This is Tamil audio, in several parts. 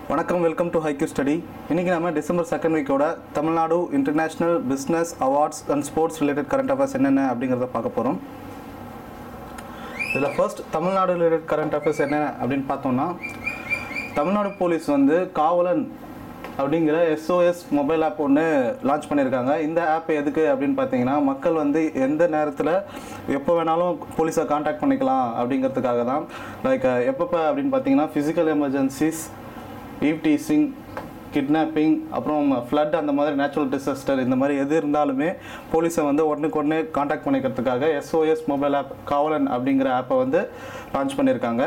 வணக்கம் வெல்கம் டு ஹைக்யூ ஸ்டடி இன்றைக்கி நம்ம டிசம்பர் செகண்ட் வீக்கோட Tamil Nadu international business awards and sports related current affairs என்னென்ன அப்படிங்கிறத பார்க்க போகிறோம் இதில் first Tamil Nadu related current affairs என்ன அப்படின்னு பார்த்தோம்னா தமிழ்நாடு போலீஸ் வந்து காவலன் அப்படிங்கிற எஸ்ஓஎஸ் மொபைல் ஆப் ஒன்று லான்ச் பண்ணியிருக்காங்க இந்த ஆப் எதுக்கு அப்படின்னு பார்த்தீங்கன்னா மக்கள் வந்து எந்த நேரத்தில் எப்போ வேணாலும் போலீஸை காண்டாக்ட் பண்ணிக்கலாம் அப்படிங்கிறதுக்காக தான் லைக் எப்பப்போ அப்படின்னு பார்த்தீங்கன்னா physical emergencies eve teasing kidnapping அப்புறம் ஃப்ளட் அந்த மாதிரி நேச்சுரல் டிசாஸ்டர் இந்த மாதிரி எது இருந்தாலுமே போலீஸை வந்து உடனுக்கு உடனே காண்டாக்ட் பண்ணிக்கிறதுக்காக எஸ்ஓஎஸ் மொபைல் ஆப் காவலன் அப்படிங்கிற ஆப்பை வந்து லான்ச் பண்ணியிருக்காங்க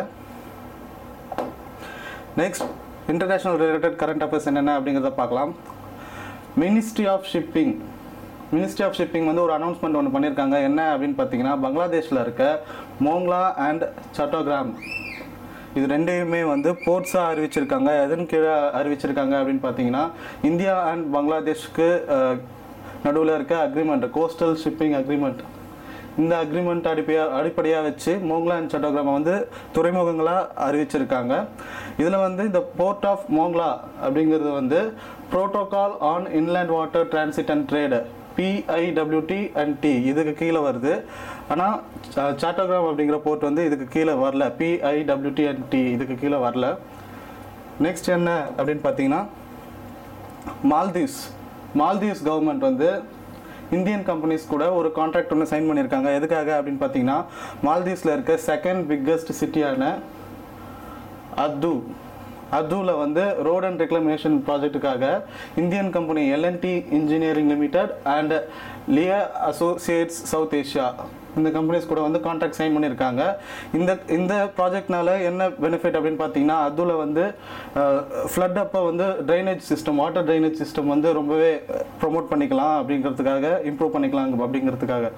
next international related current affairs என்னென்ன அப்படிங்கிறத பார்க்கலாம் ministry of shipping ministry of shipping வந்து ஒரு அனௌன்ஸ்மெண்ட் ஒன்று பண்ணியிருக்காங்க என்ன அப்படின்னு பார்த்தீங்கன்னா பங்களாதேஷில் இருக்க மோங்லா அண்ட் சட்டோகிராம் இது ரெண்டையுமே வந்து போர்ட்ஸாக அறிவிச்சிருக்காங்க எதன் கீழே அறிவிச்சிருக்காங்க அப்படின்னு பார்த்தீங்கன்னா இந்தியா அண்ட் பங்களாதேஷ்க்கு நடுவில் இருக்க அக்ரிமெண்ட் கோஸ்டல் ஷிப்பிங் அக்ரிமெண்ட் இந்த அக்ரிமெண்ட் அடிப்படையாக அடிப்படையாக வச்சு மோங்லா அண்ட் சட்டோகிராமை வந்து துறைமுகங்களாக அறிவிச்சிருக்காங்க இதில் வந்து இந்த போர்ட் ஆஃப் மோங்லா அப்படிங்கிறது வந்து protocol on inland water transit and trade PIWT and T இதுக்கு கீழே வருது ஆனால் சாட்டோகிராம் அப்படிங்கிற போர்ட் வந்து இதுக்கு கீழே வரல பிஐடபிள்யூடி அண்ட் டி இதுக்கு கீழே வரல நெக்ஸ்ட் என்ன அப்படின்னு பார்த்தீங்கன்னா மால்தீவ்ஸ் மால்தீவ்ஸ் கவர்மெண்ட் வந்து இந்தியன் கம்பெனிஸ் கூட ஒரு கான்ட்ராக்ட் ஒன்று சைன் பண்ணியிருக்காங்க எதுக்காக அப்படின்னு பார்த்தீங்கன்னா மால்தீவ்ஸில் இருக்க செகண்ட் பிக்கஸ்ட் சிட்டியான அத்து அதுவில் வந்து ரோட் அண்ட் ரெக்ளமேஷன் ப்ராஜெக்ட்டுக்காக Indian company L and T engineering limited and LEA associates South Asia இந்த கம்பெனிஸ் கூட வந்து கான்ட்ராக்ட் சைன் பண்ணியிருக்காங்க இந்த இந்த ப்ராஜெக்ட்னால என்ன பெனிஃபிட் அப்படின்னு பார்த்தீங்கன்னா அதுல வந்து ஃப்ளட் அப்போ வந்து drainage system water drainage system வந்து ரொம்பவே ப்ரொமோட் பண்ணிக்கலாம் அப்படிங்கிறதுக்காக இம்ப்ரூவ் பண்ணிக்கலாம் அப்படிங்கிறதுக்காக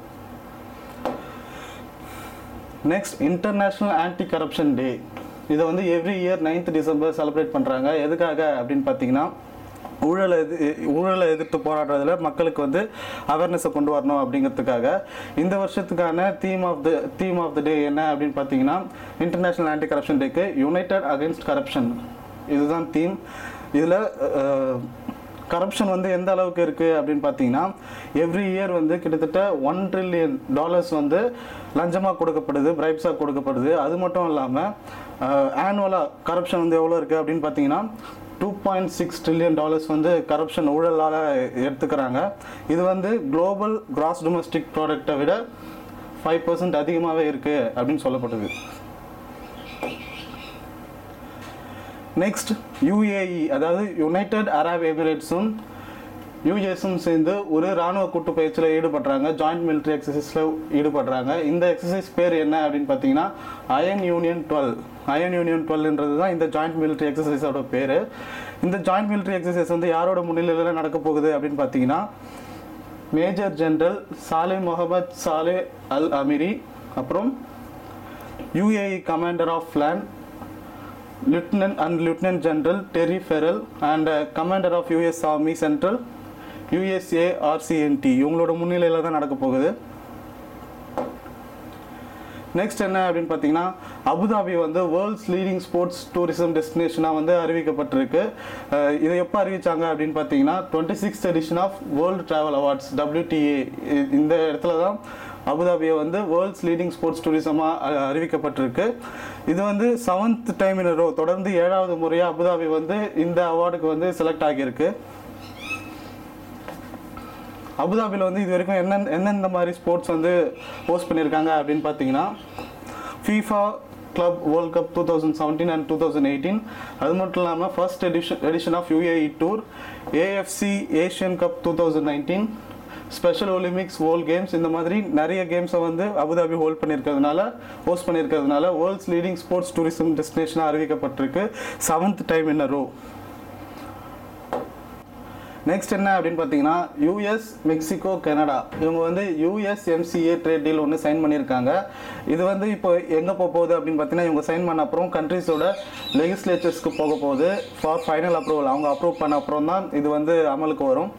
next international anti corruption day இதை வந்து every year ninth December celebrate பண்ணுறாங்க எதுக்காக அப்படின்னு பார்த்தீங்கன்னா ஊழலை எது ஊழலை எதிர்த்து போராடுறதுல மக்களுக்கு வந்து அவேர்னஸை கொண்டு வரணும் அப்படிங்கிறதுக்காக இந்த வருஷத்துக்கான theme of the theme of the day என்ன அப்படின்னு பார்த்தீங்கன்னா இன்டர்நேஷ்னல் ஆன்டி கரப்ஷன் டேக்கு யுனைடெட் அகேன்ஸ்ட் கரப்ஷன் இதுதான் தீம் இதில் கரப்ஷன் வந்து எந்த அளவுக்கு இருக்குது அப்படின்னு பார்த்தீங்கன்னா எவ்ரி இயர் வந்து கிட்டத்தட்ட ஒன் ட்ரில்லியன் டாலர்ஸ் வந்து லஞ்சமாக கொடுக்கப்படுது பிரைப்ஸாக கொடுக்கப்படுது அது மட்டும் இல்லாமல் ஆனுவலாக கரப்ஷன் வந்து எவ்வளோ இருக்குது அப்படின்னு பார்த்தீங்கன்னா two point six trillion dollars வந்து கரப்ஷன் ஊழலால் எடுத்துக்கிறாங்க இது வந்து குளோபல் கிராஸ் டொமஸ்டிக் ப்ராடக்டை விட ஃபைவ் பர்சன்ட் அதிகமாகவே இருக்குது அப்படின்னு சொல்லப்படுது நெக்ஸ்ட் யுஏஇ அதாவது யுனைடெட் அரப் எமிரேட்ஸும் யூஎஸும் சேர்ந்து ஒரு ராணுவ கூட்டு பயிற்சியில் ஈடுபடுறாங்க ஜாயிண்ட் மிலிட்ரி எக்ஸசைஸில் ஈடுபடுறாங்க இந்த எக்ஸசைஸ் பேர் என்ன அப்படின்னு பார்த்தீங்கன்னா iron union twelve iron union டுவெல்ன்றது தான் இந்த ஜாயிண்ட் மிலிட்ரி எக்ஸசைஸோட பேர் இந்த ஜாயிண்ட் மிலிட்ரி எக்ஸசைஸ் வந்து யாரோட முன்னிலையில் நடக்க போகுது அப்படின்னு பார்த்தீங்கன்னா major general Saleh Mohammed Saleh Al Amiri அப்புறம் UAE commander of land Lieutenant and Lieutenant General Terry Farrell and uh, Commander of US Army Central USA RCNT இவங்களோட முன்னிலையில் தான் நடக்க போகுது நெக்ஸ்ட் என்ன அப்படின்னு பார்த்தீங்கன்னா அபுதாபி வந்து வேர்ல்ட்ஸ் லீடிங் ஸ்போர்ட்ஸ் டூரிசம் டெஸ்டினேஷனாக வந்து அறிவிக்கப்பட்டிருக்கு அஹ் இதை எப்போ அறிவிச்சாங்க அப்படின்னு பார்த்தீங்கன்னா twenty sixth edition of world travel awards WTA இ- இந்த இடத்துல தான் அபுதாபியை வந்து வேர்ல்ட்ஸ் லீடிங் ஸ்போர்ட்ஸ் டூரிசமாக அறிவிக்கப்பட்டிருக்கு இது வந்து செவன்த் டைம் இன் ரோ தொடர்ந்து ஏழாவது முறையாக அபுதாபி வந்து இந்த அவார்டுக்கு வந்து செலக்ட் ஆகியிருக்கு அபுதாபியில் வந்து இது வரைக்கும் என்ன எந்தெந்த மாதிரி ஸ்போர்ட்ஸ் வந்து ஹோஸ்ட் பண்ணியிருக்காங்க அப்படின்னு பார்த்தீங்கன்னா FIFA club world cup two thousand seventeen and two thousand eighteen அது மட்டும் இல்லாமல் first edition edition of UAE tour AFC Asian cup two thousand nineteen special Olympics world games இந்த மாதிரி நிறைய கேம்ஸை வந்து அபுதாபி ஹோல்ட் பண்ணியிருக்கிறதுனால ஹோஸ்ட் பண்ணியிருக்கிறதுனால வேர்ல்ட்ஸ் லீடிங் ஸ்போர்ட்ஸ் டூரிசம் டெஸ்டினேஷனாக அறிவிக்கப்பட்டிருக்கு seventh time in row next என்ன அப்படின்னு பார்த்தீங்கன்னா யூஎஸ் மெக்சிகோ கனடா இவங்க வந்து யூஎஸ்எம்சிஏ ட்ரேட் டீல் ஒன்று சைன் பண்ணியிருக்காங்க இது வந்து இப்போ எங்கே போக போகுது அப்படின்னு பார்த்தீங்கன்னா இவங்க சைன் பண்ண அப்புறம் கண்ட்ரிஸோட லெகிஸ்லேச்சர்ஸ்க்கு போக போகுது ஃபார் ஃபைனல் அப்ரூவல் அவங்க அப்ரூவ் பண்ண அப்புறம் தான் இது வந்து அமலுக்கு வரும்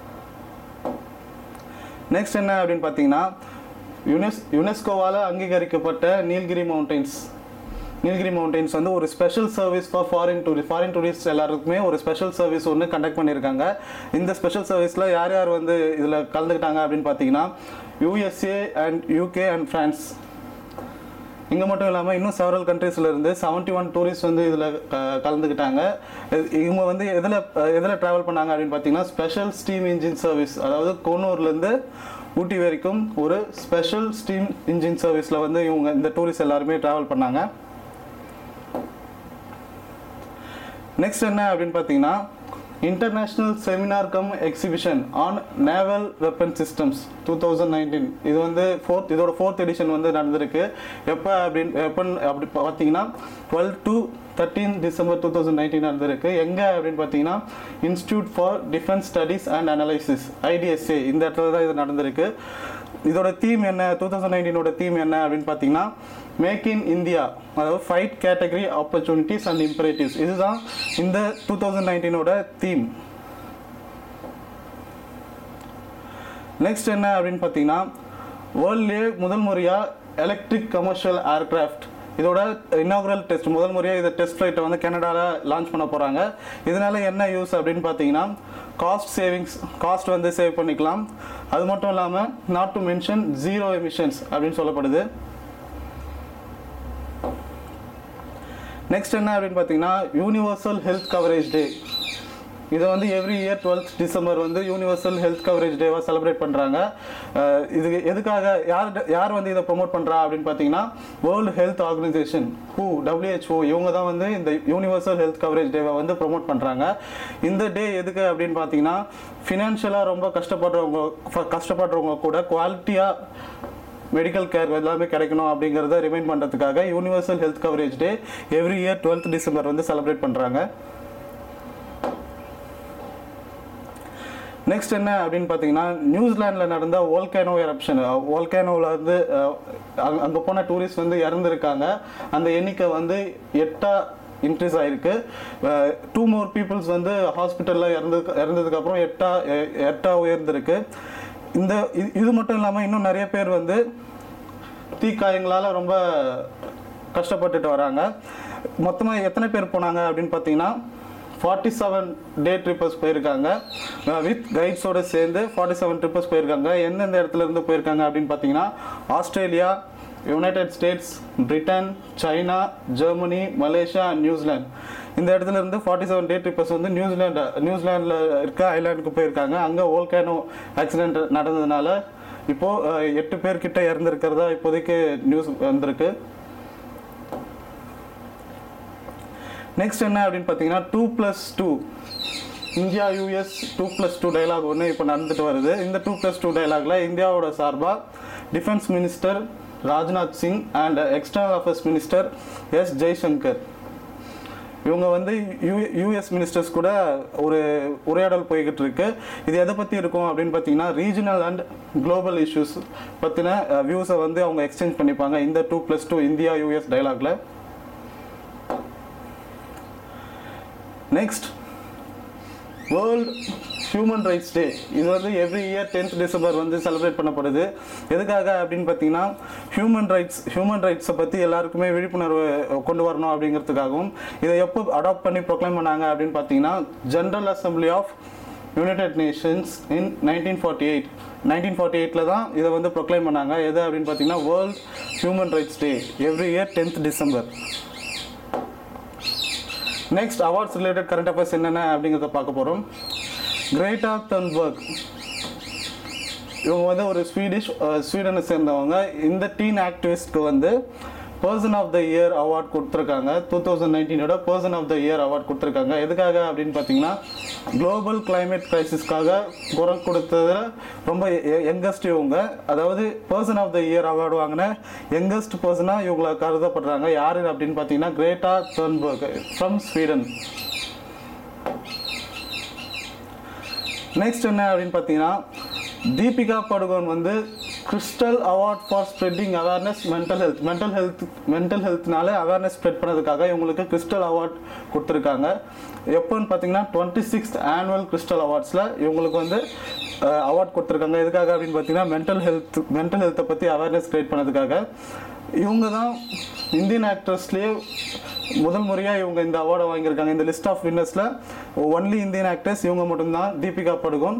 நெக்ஸ்ட் என்ன அப்படின்னு பார்த்தீங்கன்னா யுனெஸ் யுனெஸ்கோவால் அங்கீகரிக்கப்பட்ட நீல்கிரி மவுண்டன்ஸ் நீலகிரி மவுண்டன்ஸ் வந்து ஒரு special service for foreign tourist foreign tourist எல்லாருக்குமே ஒரு ஸ்பெஷல் சர்வீஸ் ஒன்று கண்டக்ட் பண்ணியிருக்காங்க இந்த ஸ்பெஷல் சர்வீஸில் யார் யார் வந்து இதில் கலந்துக்கிட்டாங்க அப்படின்னு பார்த்தீங்கன்னா USA and UK and France இங்கே மட்டும் இல்லாமல் இன்னும் செவரல் கண்ட்ரீஸில் இருந்து செவன்ட்டி ஒன் டூரிஸ்ட் வந்து இதில் கலந்துக்கிட்டாங்க இது- இவங்க வந்து எதில் எதில் ட்ராவல் பண்ணாங்க அப்படின்னு பார்த்தீங்கன்னா ஸ்பெஷல் ஸ்டீம் இன்ஜின் சர்வீஸ் அதாவது கோனூர்லேருந்து ஊட்டி வரைக்கும் ஒரு ஸ்பெஷல் ஸ்டீம் இன்ஜின் சர்வீஸில் வந்து இவங்க இந்த டூரிஸ்ட் எல்லாருமே ட்ராவல் பண்ணாங்க நெக்ஸ்ட் என்ன அப்படின்னு பார்த்தீங்கன்னா international seminar cum exhibition on naval weapon systems two thousand nineteen இது வந்து ஃபோர்த் இதோட ஃபோர்த் எடிஷன் வந்து நடந்திருக்கு எப்போ அப்படின்னு வெப்பன் அப்படி பார்த்தீங்கன்னா twelve to thirteen December two thousand nineteen நடந்திருக்கு எங்கே அப்படின்னு பார்த்தீங்கன்னா institute for defence studies and analysis IDSA இந்த இடத்துல தான் இது நடந்திருக்கு இதோட தீம் என்ன டூ தௌசண்ட் நைன்டீனோட தீம் என்ன அப்படின்னு பார்த்தீங்கன்னா மேக் இன் இந்தியா அதாவது fight category opportunities and imperatives இதுதான் இந்த டூ தௌசண்ட் நைன்டீனோட தீம் நெக்ஸ்ட் என்ன அப்படின்னு பார்த்தீங்கன்னா வேர்ல்ட்லேயே முதல் முறையாக எலக்ட்ரிக் கமர்ஷியல் ஏர்கிராஃப்ட் இதோட இனாகுரல் டெஸ்ட் முதல் முறையாக இதை டெஸ்ட் ஃப்ளைட்டை வந்து கனடாவில் லான்ச் பண்ண போகிறாங்க இதனால என்ன யூஸ் அப்படின்னு பார்த்தீங்கன்னா காஸ்ட் சேவிங்ஸ் காஸ்ட் வந்து சேவ் பண்ணிக்கலாம் அது மட்டும் இல்லாமல் not to mention zero emissions அப்படின்னு சொல்லப்படுது நெக்ஸ்ட் என்ன அப்படின்னு பார்த்தீங்கன்னா யூனிவர்சல் ஹெல்த் கவரேஜ் டே இதை வந்து எவ்ரி இயர் டுவெல்த் டிசம்பர் வந்து யூனிவர்சல் ஹெல்த் கவரேஜ் டேவாக செலிப்ரேட் பண்ணுறாங்க இது எதுக்காக யார் யார் வந்து இதை ப்ரொமோட் பண்ணுறா அப்படின்னு பார்த்தீங்கன்னா வேர்ல்டு ஹெல்த் ஆர்கனைசேஷன் ஹூ WHO இவங்க தான் வந்து இந்த யூனிவர்சல் ஹெல்த் கவரேஜ் டேவை வந்து ப்ரொமோட் பண்ணுறாங்க இந்த டே எதுக்கு அப்படின்னு பார்த்தீங்கன்னா ஃபினான்ஷியலாக ரொம்ப கஷ்டப்படுறவங்க ஃப- கஷ்டப்படுறவங்க கூட குவாலிட்டியாக மெடிக்கல் கேர் எல்லாமே கிடைக்கணும் அப்படிங்கிறத ரிமைண்ட் பண்ணுறதுக்காக universal health coverage day every year twelfth December வந்து செலிப்ரேட் பண்ணுறாங்க நெக்ஸ்ட் என்ன அப்படின்னு பார்த்தீங்கன்னா நியூசிலாண்டில் நடந்த வோல்கேனோ எரப்ஷன் வோல்கேனோவில் வந்து அங்கே போன டூரிஸ்ட் வந்து இறந்துருக்காங்க அந்த எண்ணிக்கை வந்து எட்டா இன்க்ரீஸ் ஆயிருக்கு டூ மோர் பீப்புள்ஸ் வந்து ஹாஸ்பிட்டலில் இறந்து இறந்ததுக்கப்புறம் எட்டா எ- எட்டா உயர்ந்திருக்கு இந்த இது- இது மட்டும் இல்லாமல் இன்னும் நிறைய பேர் வந்து தீக்காயங்களால் ரொம்ப கஷ்டப்பட்டுட்டு வராங்க மொத்தமாக எத்தனை பேர் போனாங்க அப்படின்னு பார்த்தீங்கன்னா ஃபார்ட்டி செவன் டே ட்ரிப்பர்ஸ் போயிருக்காங்க வித் கைட்ஸோட சேர்ந்து ஃபார்ட்டி செவன் ட்ரிப்பர்ஸ் போயிருக்காங்க எந்தெந்த இடத்துல இருந்து போயிருக்காங்க அப்படின்னு பார்த்தீங்கன்னா Australia United States Britain China Germany Malaysia and New Zealand இந்த இடத்துல இருந்து ஃபார்ட்டி செவன் டே ட்ரிப்பர்ஸ் வந்து நியூசிலாந்து நியூசிலாண்டில் இருக்க ஐலாண்டுக்கு போயிருக்காங்க அங்கே வோல்கேனோ ஆக்சிடென்ட் நடந்ததுனால இப்போது அஹ், எட்டு பேர் கிட்ட இறந்துருக்கிறதா இப்போதைக்கு நியூஸ் வந்திருக்கு நெக்ஸ்ட் என்ன அப்படின்னு பார்த்தீங்கன்னா two plus two India US two plus two dialogue ஒன்று இப்போ நடந்துட்டு வருது இந்த டூ ப்ளஸ் டூ டைலாக்ல இந்தியாவோட சார்பாக defence minister Rajnath Singh and external affairs minister S Jaishankar இவங்க வந்து யூ யூஎஸ் மினிஸ்டர்ஸ் கூட ஒரு உரையாடல் போய்கிட்டு இருக்கு இது எதை பற்றி இருக்கும் அப்படின்னு பார்த்தீங்கன்னா ரீஜனல் அண்ட் குளோபல் இஷ்யூஸ் பற்றின வியூஸை வந்து அவங்க எக்ஸ்சேஞ்ச் பண்ணிப்பாங்க இந்த two plus two India US டைலாக்ல next world human rights day இது வந்து எவ்ரி இயர் டென்த் டிசம்பர் வந்து செலிப்ரேட் பண்ணப்படுது எதுக்காக அப்படின்னு பார்த்தீங்கன்னா ஹியூமன் ரைட்ஸ் ஹியூமன் ரைட்ஸை பற்றி எல்லாருக்குமே விழிப்புணர்வு கொண்டு வரணும் அப்படிங்கிறதுக்காகவும் இதை எப்போ அடாப்ட் பண்ணி ப்ரொக்ளைம் பண்ணாங்க அப்படின்னு பார்த்தீங்கன்னா general assembly of United Nations in nineteen forty eight nineteen forty எயிட்டில் தான் இதை வந்து ப்ரொக்ளைம் பண்ணாங்க எது அப்படின்னு பார்த்தீங்கன்னா world human rights day every year tenth December next awards related current affairs என்னென்ன அப்படிங்கிறத பார்க்க போகிறோம் கிரேட்டா தன்பர்க் இவங்க வந்து ஒரு ஸ்வீடிஷ் ஸ்வீடனை சேர்ந்தவங்க இந்த டீன் ஆக்டிவிஸ்ட்க்கு வந்து person of the year award கொடுத்துருக்காங்க டூ தௌசண்ட் நைன்டீனோட person of the year award கொடுத்துருக்காங்க எதுக்காக அப்படின்னு பார்த்தீங்கன்னா குளோபல் climate கிரைசிஸ்க்காக குரல் கொடுத்ததுல ரொம்ப யங்கஸ்ட் இவங்க அதாவது person of the year award வாங்கின யங்கஸ்ட் பர்சனாக இவங்கள கருதப்படுறாங்க யாரு அப்படின்னு பார்த்தீங்கன்னா Greta Thunberg from Sweden next என்ன அப்படின்னு பார்த்தீங்கன்னா தீபிகா படுகோன் வந்து crystal award for spreading awareness mental health mental health mental ஹெல்த்னால அவேர்னஸ் ஸ்ப்ரெட் பண்ணதுக்காக இவங்களுக்கு கிறிஸ்டல் அவார்ட் கொடுத்துருக்காங்க எப்போன்னு பார்த்தீங்கன்னா டுவெண்ட்டி சிக்ஸ்த் ஆனுவல் கிறிஸ்டல் அவார்ட்ஸில் இவங்களுக்கு வந்து அவார்ட் கொடுத்துருக்காங்க எதுக்காக அப்படின்னு பார்த்தீங்கன்னா மென்டல் ஹெல்த் மென்டல் ஹெல்த்தை பற்றி அவேர்னஸ் கிரியேட் பண்ணதுக்காக இவங்க தான் இந்தியன் ஆக்ட்ரஸ்லேயே முதல் முறையாக இவங்க இந்த அவார்டை வாங்கியிருக்காங்க இந்த லிஸ்ட் ஆஃப் வின்னர்ஸில் ஒன்லி இந்தியன் ஆக்டர்ஸ் இவங்க மட்டும்தான் தீபிகா படுகோன்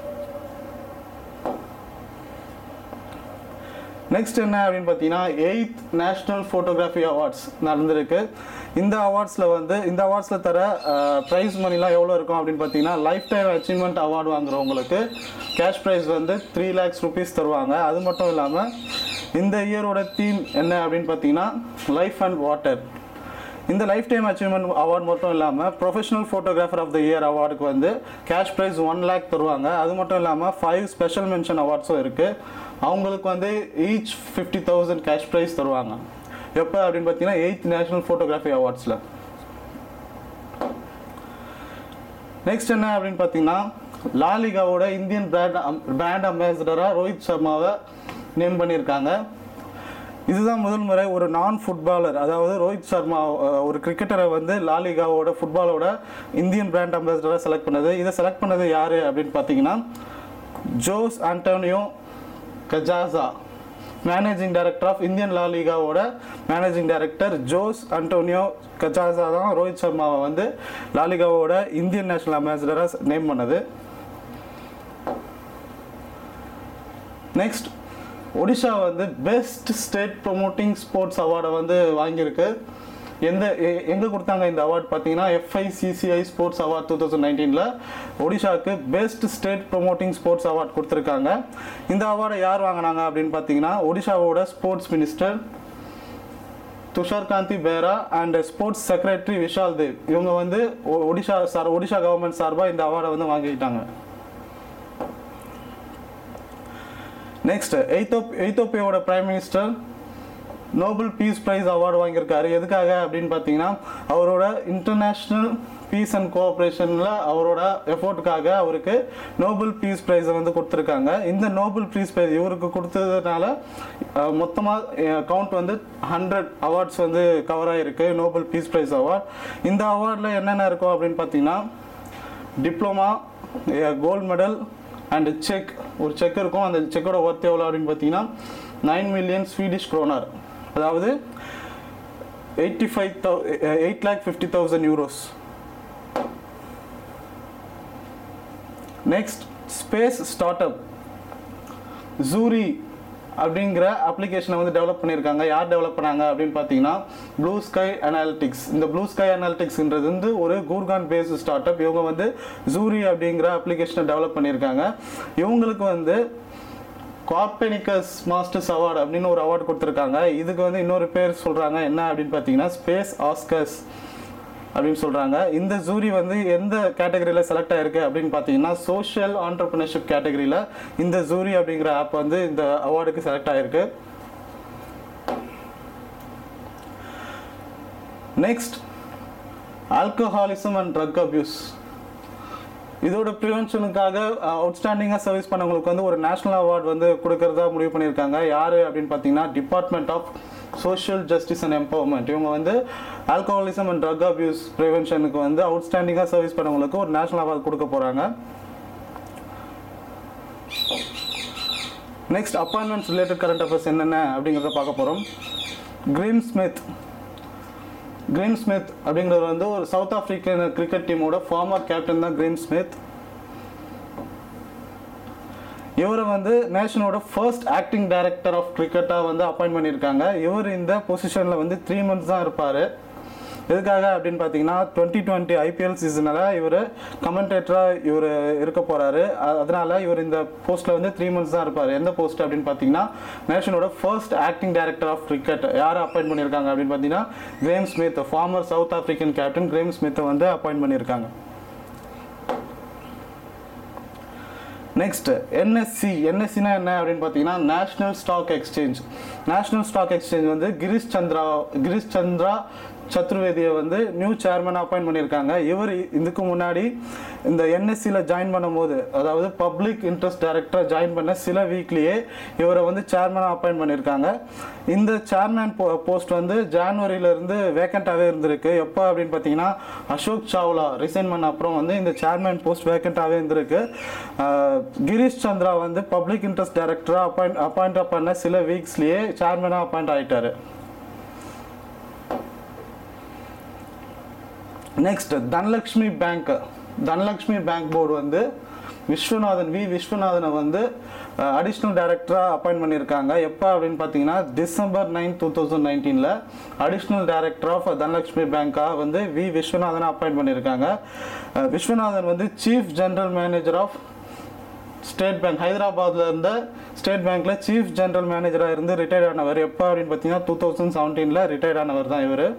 நெக்ஸ்ட் என்ன அப்படின்னு பார்த்தீங்கன்னா எயித் நேஷ்னல் ஃபோட்டோகிராஃபி அவார்ட்ஸ் நடந்திருக்கு இந்த அவார்ட்ஸில் வந்து இந்த அவார்ட்ஸில் தர ப்ரைஸ் மணிலாம் எவ்வளோ இருக்கும் அப்படின்னு பார்த்தீங்கன்னா லைஃப் டைம் அச்சீவ்மெண்ட் அவார்டு வாங்குறவங்களுக்கு கேஷ் ப்ரைஸ் வந்து த்ரீ லேக்ஸ் ருபீஸ் தருவாங்க அது மட்டும் இல்லாமல் இந்த இயரோட தீம் என்ன அப்படின்னு பார்த்தீங்கன்னா லைஃப் அண்ட் வாட்டர் இந்த லைஃப் டைம் அச்சீவ்மெண்ட் அவார்டு மட்டும் இல்லாமல் professional photographer of the year அவார்டுக்கு வந்து கேஷ் ப்ரைஸ் ஒன் லேக் தருவாங்க அது மட்டும் இல்லாமல் ஃபைவ் ஸ்பெஷல் மென்ஷன் அவார்ட்ஸும் இருக்குது அவங்களுக்கு வந்து each fifty thousand cash prize தருவாங்க எப்போ அப்படின்னு பார்த்தீங்கன்னா எயித் நேஷனல் ஃபோட்டோகிராஃபி அவார்ட்ஸில் நெக்ஸ்ட் என்ன அப்படின்னு பார்த்தீங்கன்னா லாலிகாவோட இந்தியன் பிராண்ட் பிராண்ட் அம்பாசிடராக ரோஹித் சர்மாவை நேம் பண்ணியிருக்காங்க இதுதான் முதல் முறை ஒரு நான் ஃபுட்பாலர் அதாவது ரோஹித் சர்மா அஹ், ஒரு கிரிக்கெட்டரை வந்து லாலிகாவோட ஃபுட்பாலோட இந்தியன் பிராண்ட் அம்பாசிடராக செலக்ட் பண்ணது இதை செலக்ட் பண்ணது யார் அப்படின்னு பார்த்தீங்கன்னா Jose Antonio Cachaza managing director of Indian லாலிகாவோட managing director Jose Antonio Cachaza தான் ரோஹித் சர்மாவை வந்து லாலிகாவோட இந்தியன் நேஷனல் அம்பாசிடராக நேம் பண்ணது நெக்ஸ்ட் ஒடிஷா வந்து பெஸ்ட் ஸ்டேட் ப்ரொமோட்டிங் ஸ்போர்ட்ஸ் அவார்டை வந்து வாங்கியிருக்கு எந்த எ- எங்க கொடுத்தாங்க இந்த அவார்ட் பார்த்தீங்கன்னா FICCI sports award two thousand நைன்டீனில் ஒடிஷாவுக்கு best state promoting sports award கொடுத்துருக்காங்க இந்த அவார்டை யார் வாங்கினாங்க அப்படின்னு பார்த்தீங்கன்னா ஒடிஷாவோட sports minister Tushar Gandhi Behera and sports secretary Vishal Dev இவங்க வந்து ஒ- ஒடிஷா சார் ஒடிஷா கவர்மெண்ட் சார்பாக இந்த அவார்டை வந்து வாங்கிக்கிட்டாங்க நெக்ஸ்ட் எய்தோப் எய்தோப்பியாவோட prime minister Nobel peace prize award வாங்கியிருக்காரு எதுக்காக அப்படின்னு பார்த்தீங்கன்னா அவரோட இன்டர்நேஷ்னல் பீஸ் அண்ட் கோஆப்ரேஷனில் அவரோட எஃபோர்ட்டுக்காக அவருக்கு நோபல் பீஸ் ப்ரைஸை வந்து கொடுத்துருக்காங்க இந்த நோபல் பீஸ் ப்ரைஸ் இவருக்கு கொடுத்ததுனால மொத்தமாக கவுண்ட் வந்து ஹண்ட்ரட் அவார்ட்ஸ் வந்து கவர் ஆகிருக்கு நோபல் பீஸ் ப்ரைஸ் அவார்ட் இந்த அவார்டில் என்னென்ன இருக்கும் அப்படின்னு பார்த்தீங்கன்னா diploma gold medal and cheque ஒரு செக் இருக்கும் அந்த செக்கோட ஒர்த் எவ்வளோ அப்படின்னு பார்த்தீங்கன்னா நைன் மில்லியன் ஸ்வீடிஷ் க்ரோனர் அதாவது eighty five thou eight lakh fifty thousand euros next space start up jury அப்படிங்கிற அப்ளிகேஷனை வந்து டெவலப் பண்ணியிருக்காங்க யார் டெவலப் பண்ணாங்க அப்படின்னு பார்த்தீங்கன்னா ப்ளூ ஸ்கை அனாலிட்டிக்ஸ் இந்த ப்ளூ ஸ்கை அனாலிட்டிக்ஸ்ன்றது வந்து ஒரு கூர்கான் பேஸ்ட் ஸ்டார்ட் அப் இவங்க வந்து ஜூரி அப்படிங்கிற அப்ளிகேஷனை டெவலப் பண்ணியிருக்காங்க இவங்களுக்கு வந்து கார்பெனிக்கஸ் மாஸ்டர்ஸ் அவார்டு அப்படின்னு ஒரு அவார்டு கொடுத்துருக்காங்க இதுக்கு வந்து இன்னொரு பேர் சொல்கிறாங்க என்ன அப்படின்னு பார்த்தீங்கன்னா ஸ்பேஸ் ஆஸ்கர்ஸ் அப்படின்னு சொல்கிறாங்க இந்த ஜூரி வந்து எந்த கேட்டகரியில் செலக்ட் ஆயிருக்கு அப்படின்னு பார்த்தீங்கன்னா சோஷியல் ஆண்டர்பிரினர்ஷிப் கேட்டகரியில் இந்த ஜூரி அப்படிங்கிற ஆப் வந்து இந்த அவார்டுக்கு செலக்ட் ஆயிருக்கு next alcoholism and drug abuse இதோட ப்ரிவென்ஷனுக்காக அவுட்ஸ்டாண்டிங்காக சர்வீஸ் பண்ணவங்களுக்கு வந்து ஒரு நேஷனல் அவார்டு வந்து கொடுக்கறதா முடிவு பண்ணியிருக்காங்க யார் அப்படின்னு பார்த்தீங்கன்னா department of social justice and empowerment இவங்க வந்து ஆல்கஹாலிசம் அண்ட் ட்ரக் அபியூஸ் ப்ரிவென்ஷனுக்கு வந்து அவுட்ஸ்டாண்டிங்காக சர்வீஸ் பண்ணவங்களுக்கு ஒரு நேஷனல் அவார்டு கொடுக்க போகிறாங்க next appointments related current affairs என்னென்ன அப்படிங்கிறத பார்க்க போகிறோம் கிரீம் ஸ்மித் கிரீம் ஸ்மித் அப்படிங்கிறவர் வந்து ஒரு சவுத் ஆப்பிரிக்கன் கிரிக்கெட் டீமோட ஃபார்மர் கேப்டன் தான் கிரீம் ஸ்மித் இவரை வந்து நேஷனோட ஃபர்ஸ்ட் ஆக்டிங் டைரக்டர் ஆஃப் கிரிக்கெட்டாக வந்து அப்பாயின்ட் பண்ணியிருக்காங்க இவர் இந்த பொசிஷனில் வந்து த்ரீ மந்த்ஸ் தான் இருப்பார் எதுக்காக அப்படின்னு பார்த்தீங்கன்னா டுவெண்ட்டி டுவெண்ட்டி ஐபிஎல் சீசனில் இவர் கமெண்டேட்டராக இவர் இருக்க போகிறாரு அதனால இவர் இந்த போஸ்ட்டில் வந்து த்ரீ மந்த்ஸ் தான் இருப்பார் எந்த போஸ்ட் அப்படின்னு பார்த்தீங்கன்னா நேஷனோட first acting director of cricket யாரை அப்பாயிண்ட் பண்ணியிருக்காங்க அப்படின்னு பார்த்தீங்கன்னா Graeme Smith former South African captain Graeme ஸ்மித்தை வந்து அப்பாயிண்ட் பண்ணியிருக்காங்க நெக்ஸ்ட் என்எஸ்சி என்எஸ்சினா என்ன அப்படின்னு பார்த்தீங்கன்னா national stock exchange national stock exchange வந்து கிரிஷ் சந்திரா கிரிஷ் சந்திரா சதுர்வேதியை வந்து நியூ சேர்மன் அப்பாயிண்ட் பண்ணியிருக்காங்க இவர் இதுக்கு முன்னாடி இந்த என்எஸ்சியில் ஜாயின் பண்ணும்போது அதாவது பப்ளிக் இன்ட்ரெஸ்ட் டைரக்டராக ஜாயின் பண்ண சில வீக்லேயே இவரை வந்து சேர்மனாக அப்பாயிண்ட் பண்ணியிருக்காங்க இந்த சேர்மேன் போ போஸ்ட் வந்து ஜான்வரியிலேருந்து வேக்கண்ட்டாகவே இருந்திருக்கு எப்போ அப்படின்னு பார்த்தீங்கன்னா அசோக் சாவ்லா ரிசைன் பண்ண அப்புறம் வந்து இந்த சேர்மேன் போஸ்ட் வேக்கண்ட்டாகவே இருந்திருக்கு ஆஹ் கிரீஷ் சந்திரா வந்து பப்ளிக் இன்ட்ரெஸ்ட் டைரக்டராக அப்பாயிண்ட் அப்பாயிண்ட் பண்ண சில வீக்ஸ்லேயே சேர்மனாக அப்பாயிண்ட் ஆகிட்டாரு next Dhanlaxmi bank Dhanlaxmi bank board வந்து விஸ்வநாதன் வி விஸ்வநாதனை வந்து அடிஷ்னல் டைரக்டராக அப்பாயிண்ட் பண்ணியிருக்காங்க எப்போ அப்படின்னு பார்த்தீங்கன்னா டிசம்பர் நைன் டூ தௌசண்ட் நைன்டீனில் அடிஷ்னல் டைரக்டர் ஆஃப் தனலக்ஷ்மி பேங்காக வந்து வி விஸ்வநாதனை அப்பாயிண்ட் பண்ணியிருக்காங்க அஹ் விஸ்வநாதன் வந்து chief general manager of state bank ஹைதராபாத்ல இருந்த ஸ்டேட் பேங்க்ல சீஃப் ஜெனரல் மேனேஜராக இருந்து ரிட்டையர்ட் ஆனவர் எப்போ அப்படின்னு பார்த்தீங்கன்னா டூ தௌசண்ட் செவன்டீனில் ரிட்டையர்ட் ஆனவர் தான் இவர்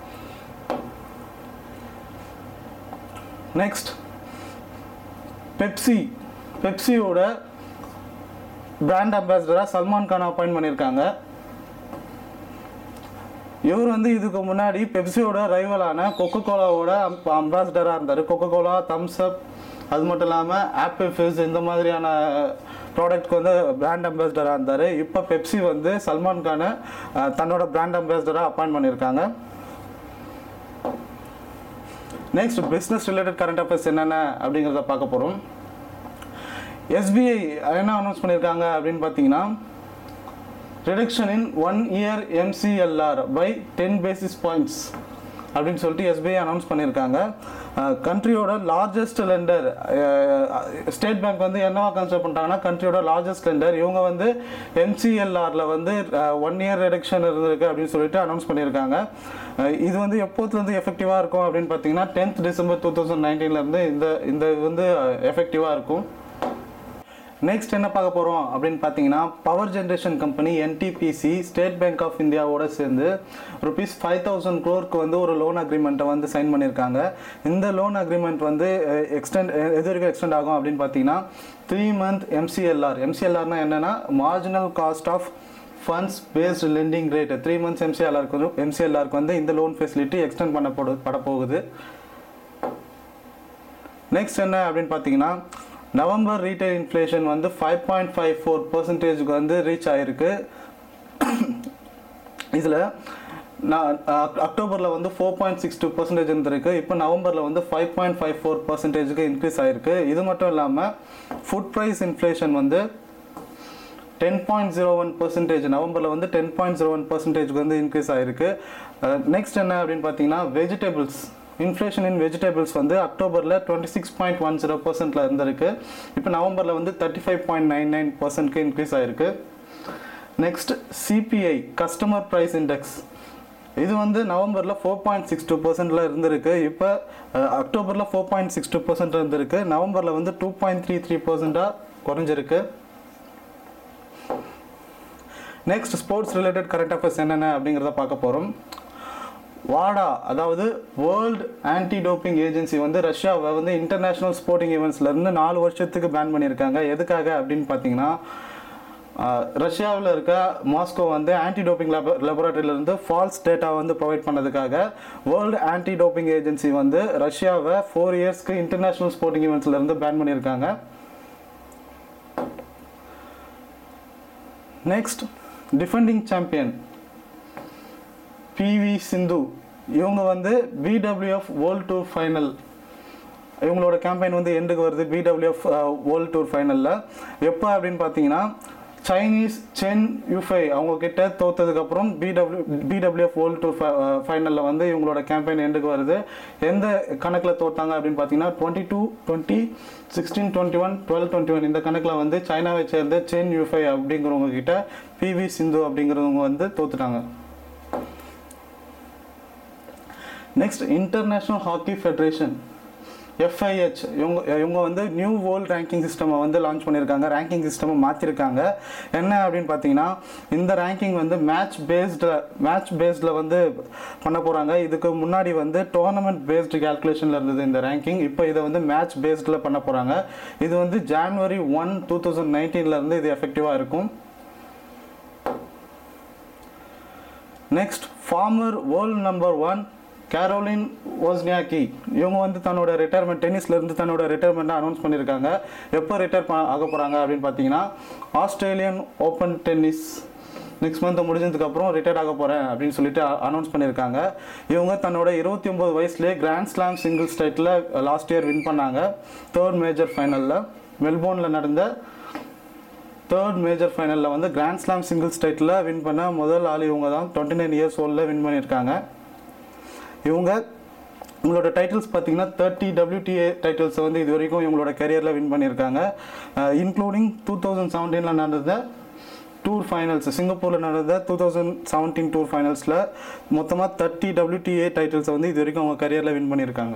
நெக்ஸ்ட் பெப்சி பெப்சியோட பிராண்ட் அம்பாசிடராக சல்மான் கான் அப்பாயிண்ட் பண்ணியிருக்காங்க இவர் வந்து இதுக்கு முன்னாடி பெப்சியோட ரைவலான கொக்கோ கோலாவோட அம்பாசிடராக இருந்தார் கொக்கோ கோலா தம்ஸ் அப் அது மட்டும் இல்லாமல் ஆப்பிள் ஃபிஸ் இந்த மாதிரியான ப்ராடக்ட்க்கு வந்து பிராண்ட் அம்பாசிடராக இருந்தார் இப்போ பெப்சி வந்து சல்மான் கானை அஹ், தன்னோட பிராண்ட் அம்பாசிடராக அப்பாயிண்ட் பண்ணியிருக்காங்க next business related current affairs என்னென்ன அப்படிங்கிறத பார்க்க போகிறோம் எஸ்பிஐ என்ன அனௌன்ஸ் பண்ணியிருக்காங்க அப்படின்னு பார்த்தீங்கன்னா reduction in one year MCLR by ten basis points அப்படின்னு சொல்லிட்டு எஸ்பிஐ அனௌன்ஸ் பண்ணியிருக்காங்க கண்ட்ரியோட லார்ஜஸ்ட் லெண்டர் ஸ்டேட் பேங்க் வந்து என்னவா கன்சிடர் பண்ணிட்டாங்கன்னா கண்ட்ரியோட லார்ஜஸ்ட் லெண்டர் இவங்க வந்து எம்சிஎல்ஆரில் வந்து ஒன் இயர் ரிடக்ஷன் இருந்திருக்கு அப்படின்னு சொல்லிட்டு அனௌன்ஸ் பண்ணியிருக்காங்க அஹ் இது வந்து எப்போத்துலேருந்து எஃபெக்டிவாக இருக்கும் அப்படின்னு பார்த்தீங்கன்னா டென்த் டிசம்பர் டூ தௌசண்ட் நைன்டீன்லேருந்து இந்த இந்த இது வந்து எஃபெக்டிவாக இருக்கும் நெக்ஸ்ட் என்ன பார்க்க போகிறோம் அப்படின்னு பார்த்தீங்கன்னா power generation company NTPC state bank of இந்தியாவோட சேர்ந்து ருபீஸ் ஃபைவ் தௌசண்ட் க்ரோருக்கு வந்து ஒரு லோன் அக்ரிமெண்ட்டை வந்து சைன் பண்ணியிருக்காங்க இந்த லோன் அக்ரிமெண்ட் வந்து எக்ஸ்டெண்ட் எது வரைக்கும் எக்ஸ்டெண்ட் ஆகும் அப்படின்னு பார்த்தீங்கன்னா த்ரீ மந்த் எம்சிஎல்ஆர் எம்சிஎல்ஆர்னா என்னென்னா marginal cost of funds based lending rate three months எம்சிஎல்ஆருக்கு வந்து எம்சிஎல்ஆருக்கு வந்து இந்த லோன் ஃபெசிலிட்டி எக்ஸ்டெண்ட் பண்ண போடு பட போகுது நெக்ஸ்ட் என்ன அப்படின்னு பார்த்தீங்கன்னா நவம்பர் ரீட்டைல் இன்ஃப்ளேஷன் வந்து ஃபைவ் பாயிண்ட் ஃபைவ் ஃபோர் பர்சன்டேஜுக்கு வந்து ரீச் ஆகிருக்கு இதில் நான் அக்டோபரில் வந்து four point six two percentage இருந்திருக்கு இப்போ நவம்பரில் வந்து ஃபைவ் பாயிண்ட் ஃபைவ் ஃபோர் பர்சன்டேஜுக்கு இன்க்ரீஸ் ஆகிருக்கு இது மட்டும் இல்லாமல் ஃபுட் ப்ரைஸ் இன்ஃப்ளேஷன் வந்து ten point zero one percentage நவம்பரில் வந்து டென் பாயிண்ட் ஜீரோ ஒன் பர்சன்டேஜ்க்கு வந்து இன்க்ரீஸ் ஆகிருக்கு நெக்ஸ்ட் என்ன அப்படின்னு பார்த்தீங்கன்னா வெஜிடபிள்ஸ் இன்ஃப்ளேஷன் இன் வெஜிடபிள்ஸ் வந்து அக்டோபரில் twenty six point one zero பர்சன்ட்டில் இருந்திருக்கு இப்போ நவம்பரில் வந்து thirty five point nine nine பர்சன்ட்க்கு இன்க்ரீஸ் ஆகிருக்கு next CPI customer price index இது வந்து நவம்பரில் ஃபோர் பாயிண்ட் சிக்ஸ் டூ பர்சன்டில் இருந்திருக்கு இப்போ அக்டோபரில் four point six two percent இருந்திருக்கு நவம்பரில் வந்து டூ பாயிண்ட் த்ரீ த்ரீ பர்சண்ட்டாக குறைஞ்சிருக்கு next sports related current affairs என்னென்ன அப்படிங்கிறத பார்க்க போகிறோம் வாடா அதாவது வேர்ல்டு ஆன்டி டோப்பிங் ஏஜென்சி வந்து ரஷ்யாவை வந்து இன்டர்நேஷ்னல் ஸ்போர்ட்டிங் ஈவெண்ட்ஸ்லேருந்து நாலு வருஷத்துக்கு பேன் பண்ணியிருக்காங்க எதுக்காக அப்படின்னு பார்த்தீங்கன்னா ரஷ்யாவில் இருக்க மாஸ்கோ வந்து ஆன்டி டோப்பிங் லேப லெபரட்டரியிலேருந்து ஃபால்ஸ் டேட்டா வந்து ப்ரொவைட் பண்ணதுக்காக வேர்ல்டு ஆன்டி டோப்பிங் ஏஜென்சி வந்து ரஷ்யாவை ஃபோர் இயர்ஸ்க்கு இன்டர்நேஷ்னல் ஸ்போர்ட்டிங் ஈவெண்ட்ஸ்லேருந்து பேன் பண்ணியிருக்காங்க next defending champion PV Sindhu இவங்க வந்து பிடபிள்யூஎஃப் வேர்ல்ட் டூர் ஃபைனல் இவங்களோட கேம்பெயின் வந்து எண்டுக்கு வருது பிடபிள்யூஎஃப் வேர்ல்ட் டூர் ஃபைனலில் எப்போ அப்படின்னு பார்த்தீங்கன்னா சைனீஸ் சென் யுஃபை அவங்க கிட்ட தோத்ததுக்கப்புறம் பிடபிள்யூ பிடபிள்யூஎஃப் வேர்ல்ட் டூர் ஃபைனலில் வந்து இவங்களோட கேம்பெயின் எண்டுக்கு வருது எந்த கணக்கில் தோத்தாங்க அப்படின்னு பார்த்தீங்கன்னா twenty two twenty sixteen twenty one twelve twenty one இந்த கணக்கில் வந்து சைனாவை சேர்ந்த சென் யுஃபை அப்படிங்கிறவங்க கிட்ட பிவி சிந்து அப்படிங்கிறவங்க வந்து தோத்துட்டாங்க next international hockey federation FIH இவங்க இவங்க வந்து நியூ வேர்ல்ட் ரேங்கிங் சிஸ்டமை வந்து லான்ச் பண்ணியிருக்காங்க ரேங்கிங் சிஸ்டமை மாற்றிருக்காங்க என்ன அப்படின்னு பார்த்தீங்கன்னா இந்த ரேங்கிங் வந்து மேட்ச் பேஸ்டில் மேட்ச் பேஸ்டில் வந்து பண்ண போகிறாங்க இதுக்கு முன்னாடி வந்து டோர்னமெண்ட் பேஸ்டு கேல்குலேஷனில் இருந்தது இந்த ரேங்கிங் இப்போ இதை வந்து மேட்ச் பேஸ்டில் பண்ண போகிறாங்க இது வந்து ஜான்வரி ஒன் டூ தௌசண்ட் நைன்டீன்லேருந்து இது எஃபெக்டிவாக இருக்கும் next former world number one Caroline Wozniacki இவங்க வந்து தன்னோட ரிட்டையர்மெண்ட் டென்னிஸ்லேருந்து தன்னோட ரிட்டையர்மெண்ட்டை அனௌன்ஸ் பண்ணியிருக்காங்க எப்போ ரிட்டையர் ஆக போகிறாங்க அப்படின்னு பார்த்தீங்கன்னா Australian open tennis next month முடிஞ்சதுக்கப்புறம் ரிட்டையர் ஆக போகிறேன் அப்படின்னு சொல்லிட்டு அனௌன்ஸ் பண்ணியிருக்காங்க இவங்க தன்னோட இருபத்தி ஒம்பது வயசுலேயே grand slam singles title last year win பண்ணாங்க தேர்ட் மேஜர் ஃபைனலில் மெல்போர்னில் நடந்த தேர்ட் மேஜர் ஃபைனலில் வந்து grand slam singles title win பண்ண முதல் ஆள் இவங்க தான் டுவெண்ட்டி நைன் இயர்ஸ் ஓல்டில் வின் பண்ணியிருக்காங்க இவங்க இவங்களோட டைட்டில்ஸ் பார்த்தீங்கன்னா தேர்ட்டி WTA டைட்டில்ஸை வந்து இது வரைக்கும் இவங்களோட கரியரில் வின் பண்ணியிருக்காங்க இன்க்ளூடிங் டூ தௌசண்ட் செவன்டீனில் நடந்த டூர் ஃபைனல்ஸ் சிங்கப்பூரில் நடந்த டூ தௌசண்ட் செவன்டீன் டூர் ஃபைனல்ஸில் மொத்தமாக தேர்ட்டி WTA டைட்டில்ஸை வந்து இது வரைக்கும் அவங்க கரியரில் வின் பண்ணியிருக்காங்க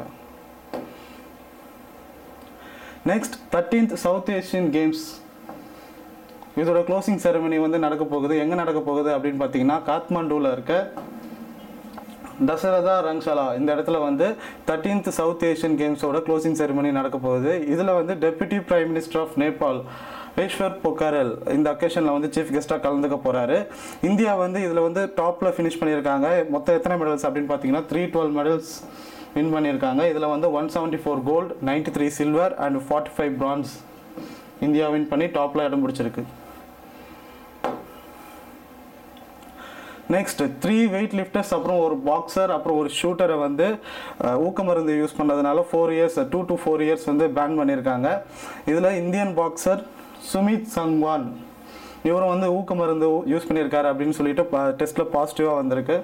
next thirteenth south Asian games இதோட க்ளோசிங் செரமனி வந்து நடக்க போகுது எங்கே நடக்க போகுது அப்படின்னு பார்த்தீங்கன்னா காத்மாண்டுவில் இருக்க தசரதா ரங்ஷாலா இந்த இடத்துல வந்து தேர்ட்டீன்த் சவுத் ஏஷியன் கேம்ஸோட க்ளோசிங் செரிமனி நடக்க போகுது இதில் வந்து deputy prime minister of Nepal Ishwar Pokhrel இந்த அக்கேஷனில் வந்து சீஃப் கெஸ்ட்டாக கலந்துக்க போகிறாரு இந்தியா வந்து இதில் வந்து டாப்பில் ஃபினிஷ் பண்ணியிருக்காங்க மொத்தம் எத்தனை மெடல்ஸ் அப்படின்னு பார்த்தீங்கன்னா த்ரீ டுவெல் மெடல்ஸ் வின் பண்ணியிருக்காங்க இதில் வந்து one seventy four gold ninety three silver and forty five bronze India win பண்ணி டாப்பில் இடம் பிடிச்சிருக்கு நெக்ஸ்ட் த்ரீ வெயிட் லிஃப்டர்ஸ் அப்புறம் ஒரு பாக்ஸர் அப்புறம் ஒரு ஷூட்டரை வந்து அஹ், ஊக்க மருந்து யூஸ் பண்ணதுனால four years two to four years வந்து பேன் பண்ணியிருக்காங்க இதில் இந்தியன் பாக்ஸர் சுமித் சங்வான் இவரும் வந்து ஊக்க மருந்து யூஸ் பண்ணியிருக்காரு அப்படின்னு சொல்லிட்டு டெஸ்ட்டில் பாசிட்டிவாக வந்திருக்கு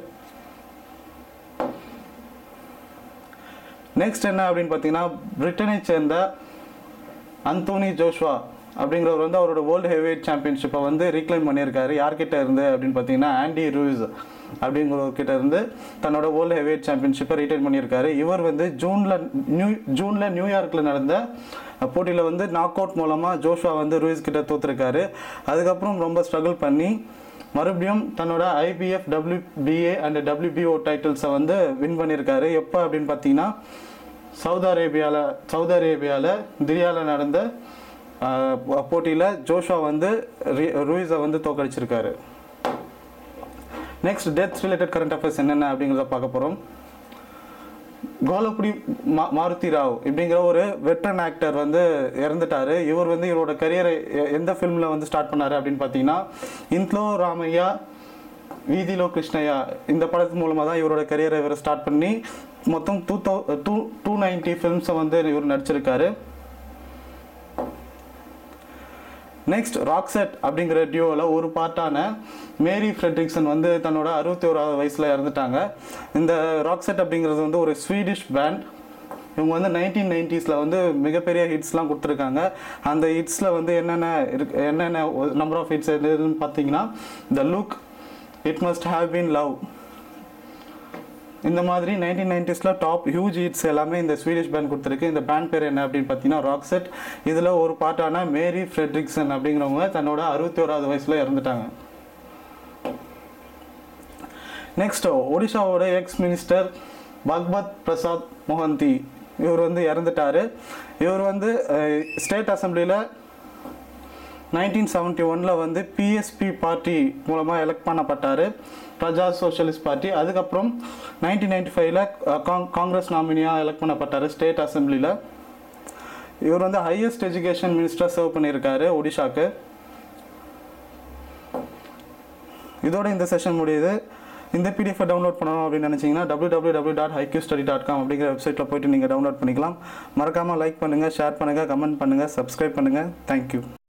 நெக்ஸ்ட் என்ன அப்படின்னு பார்த்தீங்கன்னா பிரிட்டனை சேர்ந்த அந்தோனி ஜோஷ்வா அப்படிங்கிறவர் வந்து அவரோட வேர்ல்டு ஹெவிவெயிட் சாம்பியன்ஷிப்பை வந்து ரீக்ளைம் பண்ணியிருக்காரு யார்கிட்ட இருந்து அப்படின்னு பார்த்தீங்கன்னா ஆண்டி ரூஸ் அப்படிங்கிறவர்கிட்ட இருந்து தன்னோட வேர்ல்டு ஹெவிவெயிட் சாம்பியன்ஷிப்பை ரீட்டைன் பண்ணியிருக்காரு இவர் வந்து ஜூனில் நியூ ஜூனில் நியூயார்க்கில் நடந்த போட்டியில் வந்து நாக் அவுட் மூலமாக ஜோஷ்வா வந்து ரூயிஸ் கிட்ட தோத்துருக்காரு அதுக்கப்புறம் ரொம்ப ஸ்ட்ரகிள் பண்ணி மறுபடியும் தன்னோட ஐபிஎஃப் டபிள்யூபிஏ அண்ட் டபிள்யூபிஓ டைட்டில்ஸை வந்து வின் பண்ணியிருக்காரு எப்போ அப்படின்னு பார்த்தீங்கன்னா சவுதி அரேபியாவில் சவுதி அரேபியாவில் திரியாவில் நடந்த போட்டியில் ஜோஷா வந்து ரி- ரூயிஸை வந்து தோக்கடிச்சிருக்காரு next death related current affairs என்னென்ன அப்படிங்கிறத பார்க்க போகிறோம் கோலப்புடி மா மாருதி ராவ் இப்படிங்கிற ஒரு வெட்ரன் ஆக்டர் வந்து இறந்துட்டாரு இவர் வந்து இவரோட கரியரை எந்த ஃபிலிமில் வந்து ஸ்டார்ட் பண்ணாரு அப்படின்னு பார்த்தீங்கன்னா இன்த்லோ ராமையா வீதிலோ கிருஷ்ணய்யா இந்த படத்து மூலமாக தான் இவரோட கரியரை இவர் ஸ்டார்ட் பண்ணி மொத்தம் two thou two two ninety ஃபிலிம்ஸை வந்து இவர் நடிச்சிருக்காரு நெக்ஸ்ட் ராக்செட் அப்படிங்கிற டியோவில் ஒரு பார்ட்டான மேரி ஃப்ரெட்ரிக்சன் வந்து தன்னோட அறுபத்தி ஓராவது வயசில் இறந்துட்டாங்க இந்த ராக்செட் அப்படிங்கிறது வந்து ஒரு ஸ்வீடிஷ் பேண்ட் இவங்க வந்து நைன்டீன் நைன்டிஸில் வந்து மிகப்பெரிய ஹிட்ஸ்லாம் கொடுத்துருக்காங்க அந்த ஹிட்ஸில் வந்து என்னென்ன இருக்கு என்னென்ன நம்பர் ஆஃப் ஹிட்ஸ் எதுன்னு பார்த்தீங்கன்னா the look it must have been love இந்த மாதிரி நைன்டீன் நைன்டிஸில் டாப் ஹியூஜ் ஹிட்ஸ் எல்லாமே இந்த ஸ்வீடிஷ் பேண்ட் கொடுத்துருக்கு இந்த பேண்ட் பேர் என்ன அப்படின்னு பார்த்தீங்கன்னா ராக்செட் இதில் ஒரு பாட்டான மேரி ஃப்ரெட்ரிக்சன் அப்படிங்கிறவங்க தன்னோட அறுபத்தி ஓராவது வயசில் இறந்துட்டாங்க நெக்ஸ்ட் ஒடிஷாவோட எக்ஸ் மினிஸ்டர் பக்பத் பிரசாத் மொஹந்தி இவர் வந்து இறந்துட்டாரு இவர் வந்து ஸ்டேட் அசம்பிளியில் நைன்டீன் செவன்ட்டி ஒனில் வந்து பிஎஸ்பி பார்ட்டி மூலமாக எலெக்ட் பண்ணப்பட்டார் பிரஜா சோஷலிஸ்ட் பார்ட்டி அதுக்கப்புறம் நைன்டீன் நைன்டி ஃபைவ்ல காங்கிரஸ் நாமினியாக எலெக்ட் பண்ணப்பட்டார் ஸ்டேட் அசம்பிளியில் இவர் வந்து ஹையஸ்ட் எஜுகேஷன் மினிஸ்டராக சர்வ் பண்ணியிருக்காரு ஒடிஷாக்கு இதோட இந்த செஷன் முடியுது இந்த பிடிஎஃப் டவுன்லோட் பண்ணணும் அப்படின்னு நினச்சிங்கன்னா W W W dot HiQ study dot com அப்படிங்கிற வெப்சைட்டில் போயிட்டு நீங்கள் டவுன்லோட் பண்ணிக்கலாம் மறக்காமல் லைக் பண்ணுங்கள் ஷேர் பண்ணுங்கள் கமெண்ட் பண்ணுங்கள் சப்ஸ்கிரைப் பண்ணுங்கள் தேங்க்யூ